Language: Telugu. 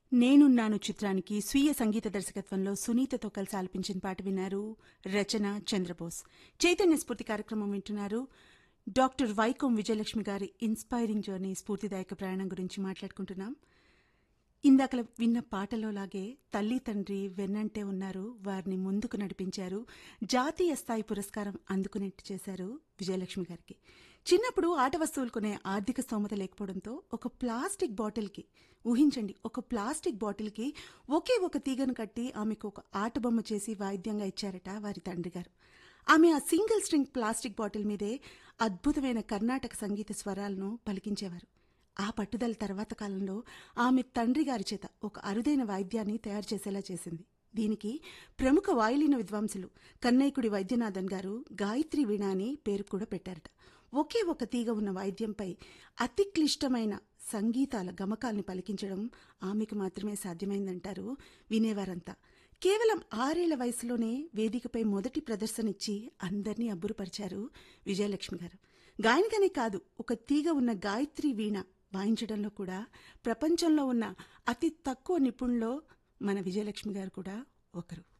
నేనున్నాను చిత్రానికి స్వీయ సంగీత దర్శకత్వంలో సునీతతో కలిసి ఆలపించిన పాట విన్నారు రచన చంద్రబోస్ చైతన్య స్ఫూర్తి కార్యక్రమం వింటున్నారు డాక్టర్ వైకోం విజయలక్ష్మి గారి ఇన్స్పైరింగ్ జర్నీ స్ఫూర్తిదాయక ప్రయాణం గురించి మాట్లాడుకుంటున్నాం ఇందాక విన్న పాటలో లాగే తల్లి తండ్రి వెన్నంటే ఉన్నారు వారిని ముందుకు నడిపించారు జాతీయ స్థాయి పురస్కారం అందుకునేట్టు చేశారు విజయలక్ష్మి గారికి చిన్నప్పుడు ఆట వస్తువులు కొనే ఆర్థిక స్తోమత లేకపోవడంతో ఒక ప్లాస్టిక్ బాటిల్కి ఊహించండి ఒక ప్లాస్టిక్ బాటిల్కి ఒకే ఒక తీగను కట్టి ఆమెకు ఒక ఆట బొమ్మ చేసి వాయిద్యంగా ఇచ్చారట వారి తండ్రి గారు ఆమె ఆ సింగిల్ స్ట్రింగ్ ప్లాస్టిక్ బాటిల్ మీదే అద్భుతమైన కర్ణాటక సంగీత స్వరాలను పలికించేవారు ఆ పట్టుదల తర్వాత కాలంలో ఆమె తండ్రి గారి చేత ఒక అరుదైన వాయిద్యాన్ని తయారు చేసేలా చేసింది దీనికి ప్రముఖ వాయులీన విద్వాంసులు కన్నయ్యకుడి వైద్యనాథన్ గారు గాయత్రి వీణ అని పేరు కూడా పెట్టారట ఒకే ఒక తీగ ఉన్న వాయిద్యంపై అతి క్లిష్టమైన సంగీతాల గమకాల్ని పలికించడం ఆమెకు మాత్రమే సాధ్యమైందంటారు వినేవారంతా కేవలం ఆరేళ్ల వయసులోనే వేదికపై మొదటి ప్రదర్శన ఇచ్చి అందర్నీ అబ్బురుపరిచారు విజయలక్ష్మి గారు గాయనికనే కాదు ఒక తీగ ఉన్న గాయత్రి వీణ వాయించడంలో కూడా ప్రపంచంలో ఉన్న అతి తక్కువ నిపుణుల్లో మన విజయలక్ష్మి గారు కూడా ఒకరు